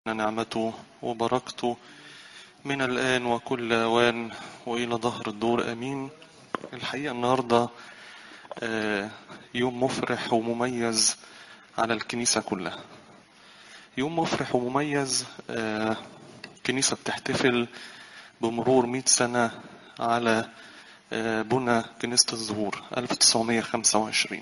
نعمته وبركته من الآن وكل أوان وإلى ظهر الدور آمين الحقيقة النهاردة آه، يوم مفرح ومميز على الكنيسة كلها يوم مفرح ومميز آه، الكنيسة بتحتفل بمرور 100 سنة على آه، بنى كنيسة الزهور 1925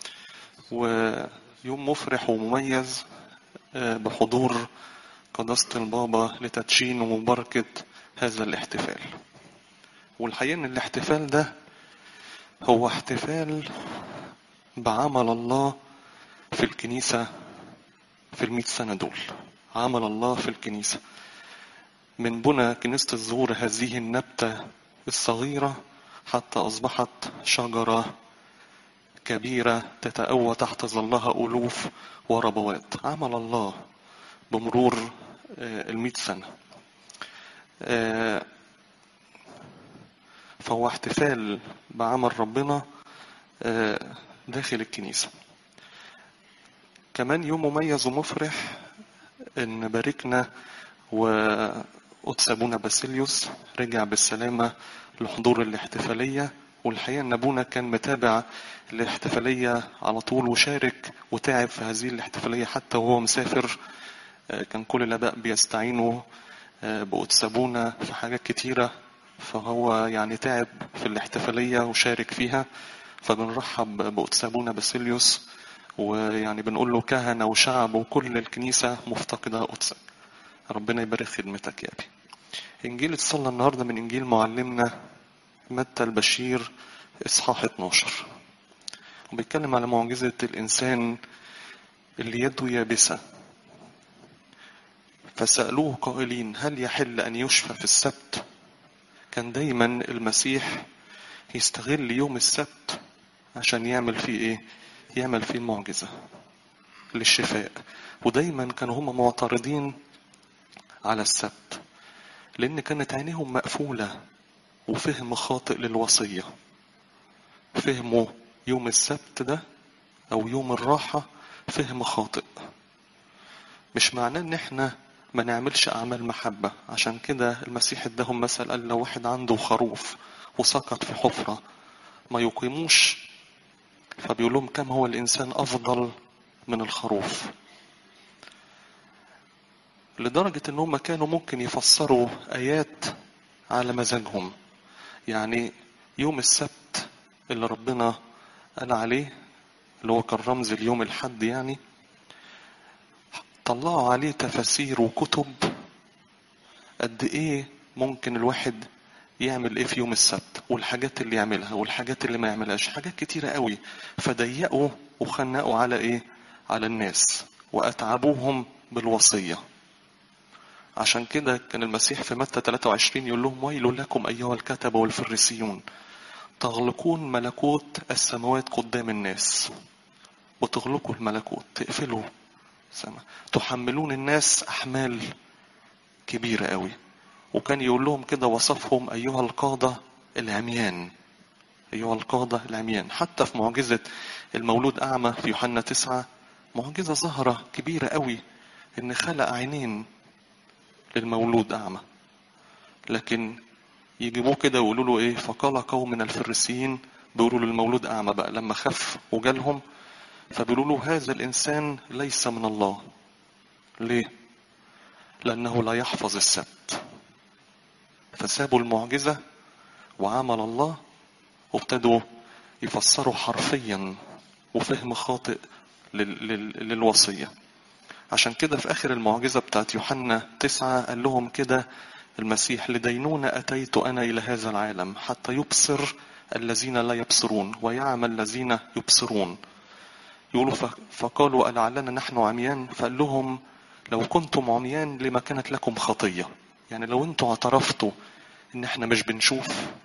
ويوم مفرح ومميز آه، بحضور قداسة البابا لتدشين ومباركة هذا الاحتفال والحقيقة ان الاحتفال ده هو احتفال بعمل الله في الكنيسة في المئة سنة دول عمل الله في الكنيسة من بنى كنيسة الزهور هذه النبتة الصغيرة حتى أصبحت شجرة كبيرة تتأوى تحت ظلها ألوف وربوات عمل الله بمرور آه، المئة سنة آه، فهو احتفال بعمل ربنا آه، داخل الكنيسة كمان يوم مميز ومفرح ان باركنا وقدس ابونا باسيليوس رجع بالسلامة لحضور الاحتفالية والحقيقة ان ابونا كان متابع الاحتفالية على طول وشارك وتعب في هذه الاحتفالية حتى وهو مسافر آه، كان كل الاباء بيستعينوا آه، بقدس ابونا في حاجات كتيرة فهو يعني تعب في الاحتفالية وشارك فيها فبنرحب بقدس ابونا باسيليوس ويعني بنقول له كهنة وشعب وكل الكنيسة مفتقدة قدسك ربنا يبارك خدمتك يا أبي إنجيل اتصلى النهاردة من إنجيل معلمنا متى البشير إصحاح 12 وبيتكلم على معجزة الإنسان اللي يده يابسة فسألوه قائلين هل يحل أن يشفى في السبت كان دايما المسيح يستغل يوم السبت عشان يعمل فيه ايه يعمل فيه المعجزة للشفاء ودايما كانوا هم معترضين على السبت لأن كانت عينيهم مقفولة وفهم خاطئ للوصية فهموا يوم السبت ده أو يوم الراحة فهم خاطئ مش معناه إن إحنا ما نعملش أعمال محبة عشان كده المسيح اداهم مثل قال لو واحد عنده خروف وسقط في حفرة ما يقيموش فبيقول لهم كم هو الإنسان أفضل من الخروف لدرجة إن هم كانوا ممكن يفسروا آيات على مزاجهم يعني يوم السبت اللي ربنا قال عليه اللي هو كان رمز اليوم الحد يعني طلعوا عليه تفاسير وكتب قد ايه ممكن الواحد يعمل ايه في يوم السبت والحاجات اللي يعملها والحاجات اللي ما يعملهاش حاجات كتيرة قوي فضيقوا وخنقوا على ايه على الناس واتعبوهم بالوصية عشان كده كان المسيح في متى 23 يقول لهم ويل لكم ايها الكتبة والفريسيون تغلقون ملكوت السماوات قدام الناس وتغلقوا الملكوت تقفلوا سما تحملون الناس احمال كبيره قوي وكان يقول لهم كده وصفهم ايها القاده العميان ايها القاده العميان حتى في معجزه المولود اعمى في يوحنا تسعة معجزه ظاهره كبيره قوي ان خلق عينين للمولود اعمى لكن يجيبوه كده ويقولوا له ايه فقال قوم من الفريسيين بيقولوا للمولود اعمى بقى لما خف وجالهم فبيقولوا له هذا الإنسان ليس من الله ليه؟ لأنه لا يحفظ السبت فسابوا المعجزة وعمل الله وابتدوا يفسروا حرفيا وفهم خاطئ لل- لل- للوصية عشان كده في آخر المعجزة بتاعت يوحنا تسعة قال لهم كده المسيح لدينونة أتيت أنا إلى هذا العالم حتى يبصر الذين لا يبصرون ويعمى الذين يبصرون يقولوا ف- فقالوا ألعلنا نحن عميان فقال لهم لو كنتم عميان لما كانت لكم خطية يعني لو انتوا اعترفتوا ان احنا مش بنشوف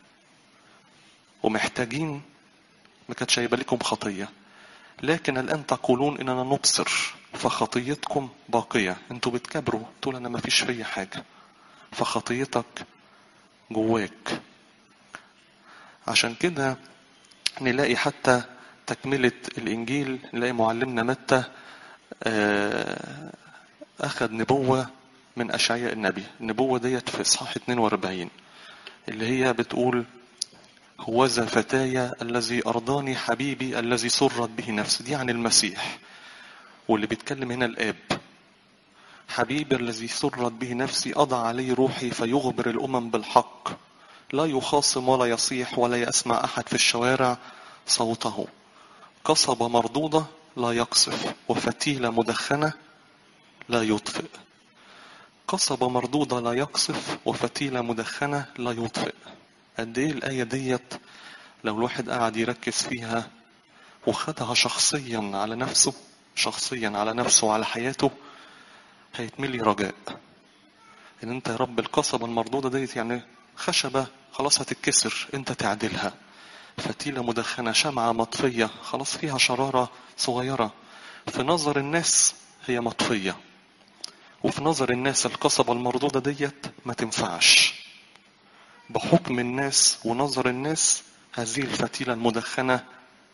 ومحتاجين ما كانتش هيبقى لكم خطية لكن الآن تقولون إننا نبصر فخطيتكم باقية انتوا بتكبروا تقول أنا ما فيش فيا حاجة فخطيتك جواك عشان كده نلاقي حتى تكملة الإنجيل نلاقي معلمنا متى آه، أخذ نبوة من أشعياء النبي النبوة ديت في إصحاح 42 اللي هي بتقول هوذا فتاي الذي أرضاني حبيبي الذي سرت به نفسي دي عن المسيح واللي بيتكلم هنا الآب حبيبي الذي سرت به نفسي أضع عليه روحي فيغبر الأمم بالحق لا يخاصم ولا يصيح ولا يسمع أحد في الشوارع صوته قصبة مردودة لا يقصف وفتيلة مدخنة لا يطفئ قصبة مردودة لا يقصف وفتيلة مدخنة لا يطفئ قد ايه الآية ديت لو الواحد قاعد يركز فيها وخدها شخصيا على نفسه شخصيا على نفسه وعلى حياته هيتملي رجاء ان انت يا رب القصبة المردودة ديت يعني خشبة خلاص هتتكسر انت تعدلها فتيلة مدخنة شمعة مطفية خلاص فيها شرارة صغيرة في نظر الناس هي مطفية وفي نظر الناس القصبة المردودة ديت ما تنفعش بحكم الناس ونظر الناس هذه الفتيلة المدخنة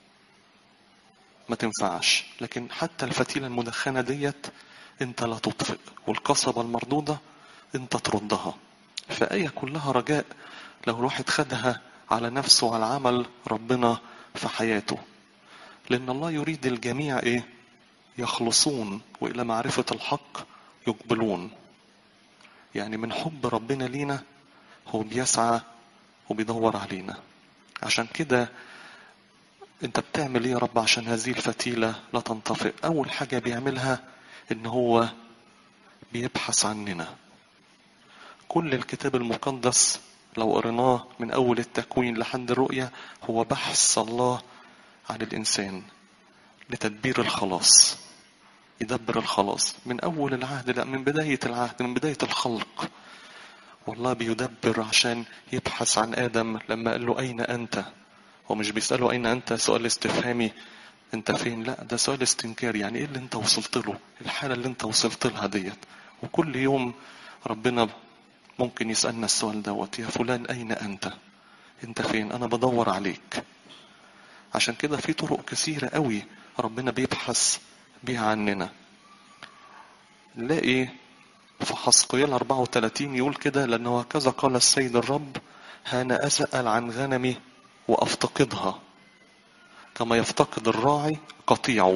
ما تنفعش لكن حتى الفتيلة المدخنة ديت انت لا تطفئ والقصبة المردودة انت تردها فآية كلها رجاء لو الواحد خدها على نفسه وعلى عمل ربنا في حياته لأن الله يريد الجميع إيه يخلصون وإلى معرفة الحق يقبلون يعني من حب ربنا لينا هو بيسعى وبيدور علينا عشان كده انت بتعمل ايه يا رب عشان هذه الفتيلة لا تنطفئ اول حاجة بيعملها ان هو بيبحث عننا كل الكتاب المقدس لو قريناه من اول التكوين لحد الرؤية هو بحث الله عن الانسان لتدبير الخلاص يدبر الخلاص من اول العهد لا من بداية العهد من بداية الخلق والله بيدبر عشان يبحث عن ادم لما قال له اين انت هو مش بيسأله أين أنت سؤال استفهامي أنت فين لا ده سؤال استنكاري يعني إيه اللي أنت وصلت له الحالة اللي أنت وصلت لها ديت وكل يوم ربنا ممكن يسألنا السؤال دوت يا فلان أين أنت أنت فين أنا بدور عليك عشان كده في طرق كثيرة قوي ربنا بيبحث بيها عننا نلاقي في حسقيال 34 يقول كده لأنه هكذا قال السيد الرب هانا أسأل عن غنمي وأفتقدها كما يفتقد الراعي قطيعه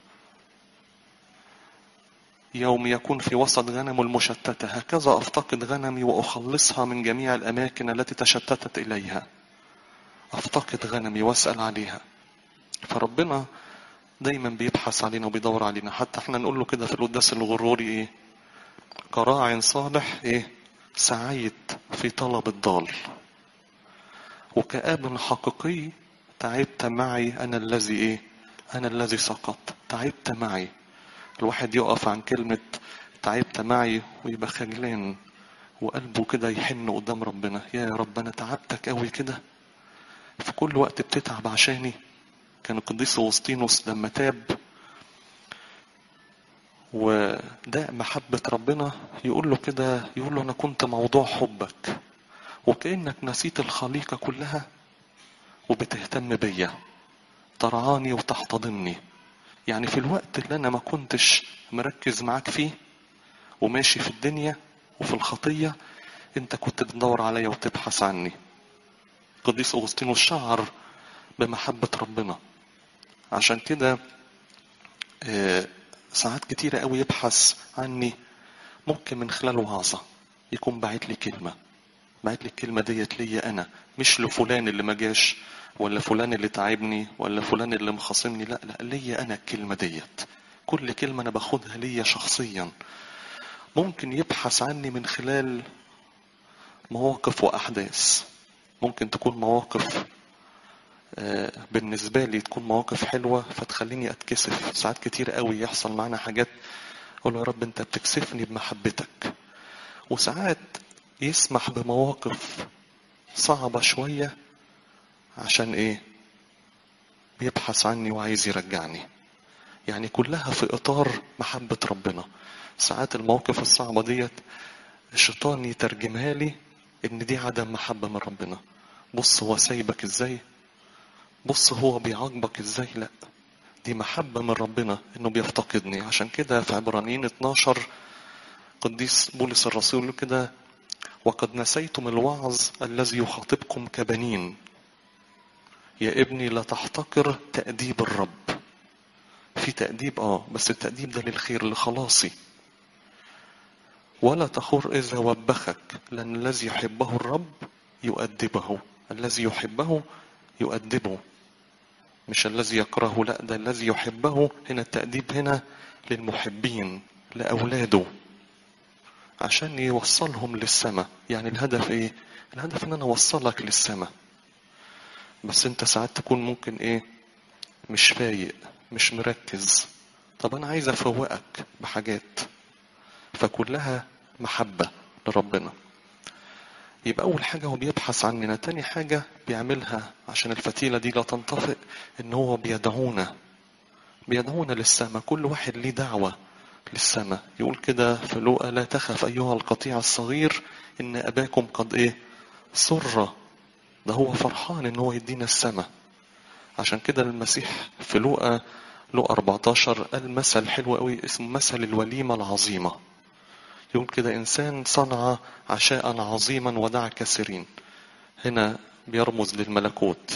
يوم يكون في وسط غنم المشتتة هكذا أفتقد غنمي وأخلصها من جميع الأماكن التي تشتتت إليها أفتقد غنمي وأسأل عليها فربنا دايما بيبحث علينا وبيدور علينا حتى احنا نقول له كده في القداس الغروري ايه كراع صالح ايه سعيت في طلب الضال وكآب حقيقي تعبت معي أنا الذي إيه أنا الذي سقط تعبت معي الواحد يقف عن كلمة تعبت معي ويبقى خجلان وقلبه كده يحن قدام ربنا يا رب أنا تعبتك قوي كده في كل وقت بتتعب عشاني كان القديس أوسطينوس لما تاب وده محبة ربنا يقول له كده يقول له أنا كنت موضوع حبك وكأنك نسيت الخليقة كلها وبتهتم بيا ترعاني وتحتضني يعني في الوقت اللي أنا ما كنتش مركز معاك فيه وماشي في الدنيا وفي الخطية أنت كنت بتدور عليا وتبحث عني قديس أغسطينوس شعر بمحبة ربنا عشان كده ساعات كتيرة قوي يبحث عني ممكن من خلال وعظة يكون باعت لي كلمة بعت لي الكلمة ديت ليا أنا مش لفلان اللي ما جاش ولا فلان اللي تعبني ولا فلان اللي مخاصمني لا لا ليا أنا الكلمة ديت كل كلمة أنا باخدها ليا شخصيا ممكن يبحث عني من خلال مواقف وأحداث ممكن تكون مواقف بالنسبة لي تكون مواقف حلوة فتخليني أتكسف ساعات كتير قوي يحصل معنا حاجات أقول يا رب أنت بتكسفني بمحبتك وساعات يسمح بمواقف صعبة شوية عشان ايه بيبحث عني وعايز يرجعني يعني كلها في اطار محبة ربنا ساعات المواقف الصعبة ديت الشيطان يترجمها لي ان دي عدم محبة من ربنا بص هو سايبك ازاي بص هو بيعاقبك ازاي لا دي محبة من ربنا انه بيفتقدني عشان كده في عبرانيين 12 قديس بولس الرسول كده وقد نسيتم الوعظ الذي يخاطبكم كبنين يا ابني لا تحتقر تأديب الرب في تأديب اه بس التأديب ده للخير لخلاصي ولا تخر إذا وبخك لأن الذي يحبه الرب يؤدبه الذي يحبه يؤدبه مش الذي يكرهه لا ده الذي يحبه هنا التأديب هنا للمحبين لأولاده عشان يوصلهم للسماء يعني الهدف ايه الهدف ان انا اوصلك للسماء بس انت ساعات تكون ممكن ايه مش فايق مش مركز طب انا عايز افوقك بحاجات فكلها محبة لربنا يبقى أول حاجة هو بيبحث عننا تاني حاجة بيعملها عشان الفتيلة دي لا تنطفئ إن هو بيدعونا بيدعونا للسماء كل واحد ليه دعوة للسماء يقول كده في لوقا لا تخف أيها القطيع الصغير إن أباكم قد إيه سر ده هو فرحان إن هو يدينا السماء عشان كده المسيح في لوقا لوقا 14 قال مثل حلو قوي اسمه مثل الوليمة العظيمة يقول كده إنسان صنع عشاء عظيما ودعا كثيرين هنا بيرمز للملكوت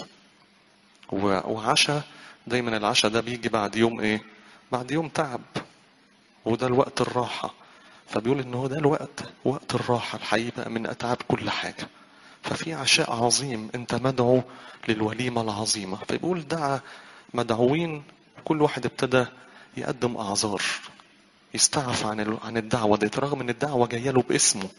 وعشاء دايما العشاء ده بيجي بعد يوم ايه بعد يوم تعب وده الوقت الراحة فبيقول ان هو ده الوقت وقت الراحة الحقيقي بقى من اتعاب كل حاجة ففي عشاء عظيم انت مدعو للوليمة العظيمة فبيقول دعا مدعوين كل واحد ابتدى يقدم اعذار يستعفى عن عن الدعوة دي رغم ان الدعوة جاية له باسمه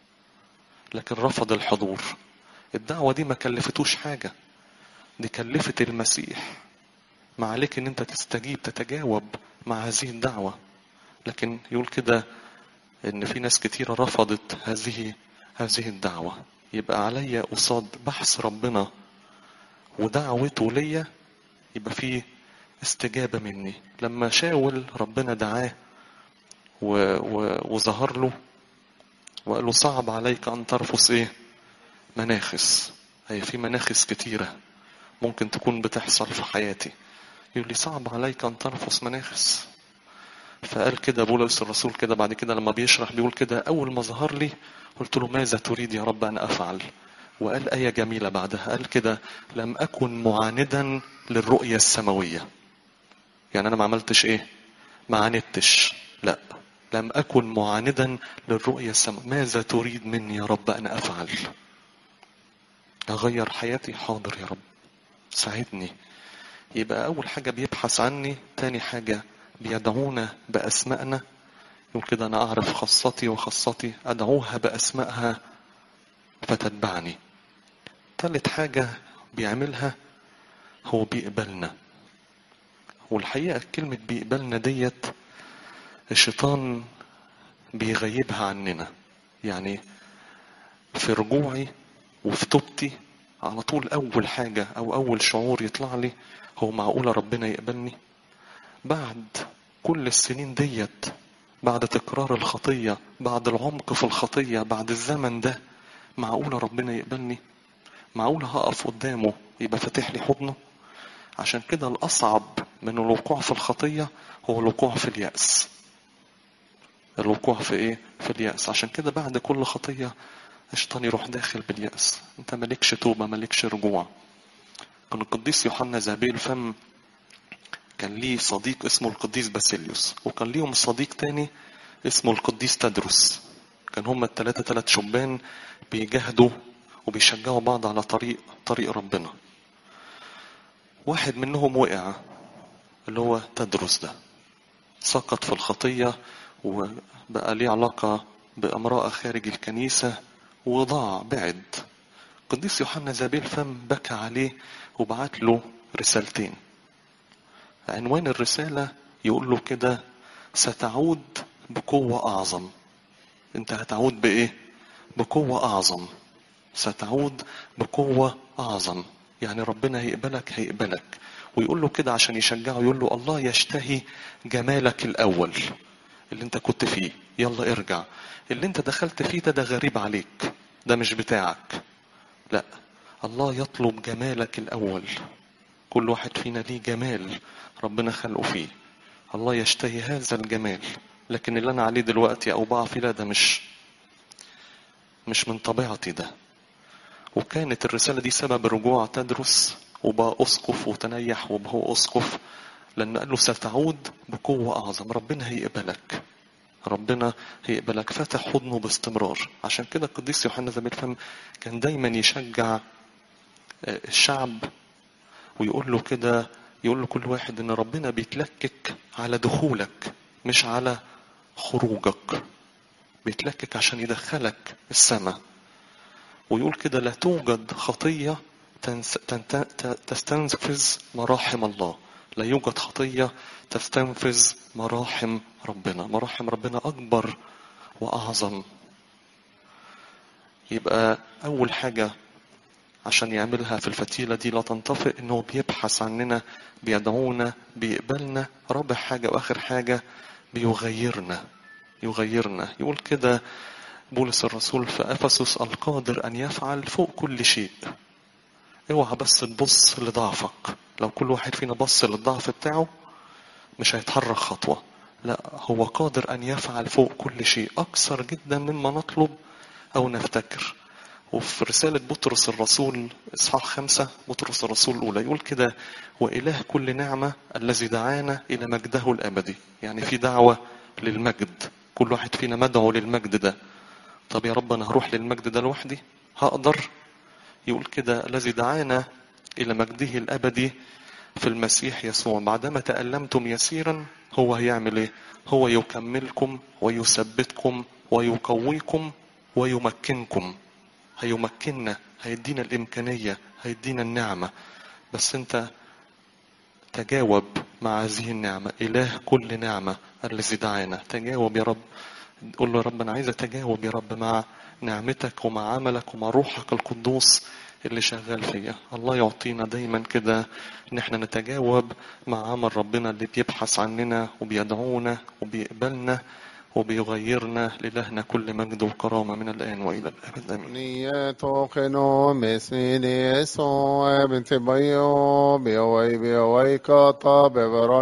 لكن رفض الحضور الدعوة دي ما كلفتوش حاجة دي كلفت المسيح ما عليك ان انت تستجيب تتجاوب مع هذه الدعوة لكن يقول كده ان في ناس كتيرة رفضت هذه هذه الدعوة يبقى عليا قصاد بحث ربنا ودعوته ليا يبقى في استجابة مني لما شاول ربنا دعاه و... و... وظهر له وقال له صعب عليك أن ترفض إيه مناخس هي في مناخس كتيرة ممكن تكون بتحصل في حياتي يقول لي صعب عليك أن ترفض مناخس فقال كده بولس الرسول كده بعد كده لما بيشرح بيقول كده أول ما ظهر لي قلت له ماذا تريد يا رب أن أفعل وقال آية جميلة بعدها قال كده لم أكن معاندا للرؤية السماوية يعني أنا ما عملتش إيه ما عاندتش لا لم أكن معاندا للرؤية السماوية ماذا تريد مني يا رب أن أفعل أغير حياتي حاضر يا رب ساعدني يبقى أول حاجة بيبحث عني تاني حاجة بيدعونا بأسمائنا يقول كده أنا أعرف خاصتي وخاصتي أدعوها بأسمائها فتتبعني تالت حاجة بيعملها هو بيقبلنا والحقيقة كلمة بيقبلنا ديت الشيطان بيغيبها عننا يعني في رجوعي وفي توبتي على طول أول حاجة أو أول شعور يطلع لي هو معقولة ربنا يقبلني بعد كل السنين ديت بعد تكرار الخطية بعد العمق في الخطية بعد الزمن ده معقولة ربنا يقبلني معقولة هقف قدامه يبقى فاتح لي حضنه عشان كده الأصعب من الوقوع في الخطية هو الوقوع في اليأس الوقوع في ايه في اليأس عشان كده بعد كل خطية الشيطان يروح داخل باليأس انت مالكش توبة مالكش رجوع كان القديس يوحنا ذهبي الفم كان ليه صديق اسمه القديس باسيليوس وكان ليهم صديق تاني اسمه القديس تدرس كان هما التلاتة تلات شبان بيجاهدوا وبيشجعوا بعض على طريق طريق ربنا واحد منهم وقع اللي هو تدرس ده سقط في الخطية وبقى ليه علاقة بامرأة خارج الكنيسة وضاع بعد قديس يوحنا زابيل فم بكى عليه وبعت له رسالتين عنوان الرسالة يقول له كده ستعود بقوة أعظم أنت هتعود بإيه؟ بقوة أعظم ستعود بقوة أعظم يعني ربنا هيقبلك هيقبلك ويقول له كده عشان يشجعه يقول له الله يشتهي جمالك الأول اللي أنت كنت فيه يلا ارجع اللي أنت دخلت فيه ده ده غريب عليك ده مش بتاعك لا الله يطلب جمالك الأول كل واحد فينا ليه جمال ربنا خلقه فيه الله يشتهي هذا الجمال لكن اللي انا عليه دلوقتي او بقع فيه لا ده مش مش من طبيعتي ده وكانت الرسالة دي سبب رجوع تدرس وبقى أسقف وتنيح وبقى أسقف لأن قال له ستعود بقوة أعظم ربنا هيقبلك ربنا هيقبلك فاتح حضنه باستمرار عشان كده القديس يوحنا زي ما الفم كان دايما يشجع الشعب ويقول له كده يقول له كل واحد ان ربنا بيتلكك على دخولك مش على خروجك بيتلكك عشان يدخلك السماء ويقول كده لا توجد خطية تستنفذ مراحم الله لا يوجد خطية تستنفذ مراحم ربنا مراحم ربنا أكبر وأعظم يبقى أول حاجة عشان يعملها في الفتيلة دي لا تنطفئ إنه بيبحث عننا بيدعونا بيقبلنا رابع حاجة وآخر حاجة بيغيرنا يغيرنا يقول كده بولس الرسول في أفسس القادر أن يفعل فوق كل شيء اوعى بس تبص لضعفك لو كل واحد فينا بص للضعف بتاعه مش هيتحرك خطوة لا هو قادر أن يفعل فوق كل شيء أكثر جدا مما نطلب أو نفتكر وفي رسالة بطرس الرسول إصحاح خمسة بطرس الرسول الأولى يقول كده وإله كل نعمة الذي دعانا إلى مجده الأبدي يعني في دعوة للمجد كل واحد فينا مدعو للمجد ده طب يا رب أنا هروح للمجد ده لوحدي هقدر يقول كده الذي دعانا إلى مجده الأبدي في المسيح يسوع بعدما تألمتم يسيرا هو هيعمل إيه هو يكملكم ويثبتكم ويقويكم ويمكنكم هيمكننا هيدينا الإمكانية هيدينا النعمة بس أنت تجاوب مع هذه النعمة إله كل نعمة الذي دعانا تجاوب يا رب قول له يا رب أنا عايز أتجاوب يا رب مع نعمتك ومع عملك ومع روحك القدوس اللي شغال فيا الله يعطينا دايما كده ان احنا نتجاوب مع عمل ربنا اللي بيبحث عننا وبيدعونا وبيقبلنا وبيغيرنا لإلهنا كل مجد وكرامة من الآن وإلى الأبد آمين نيتو خنو مسميني سو ابن تبيو بيوي بيوي كاتا ببران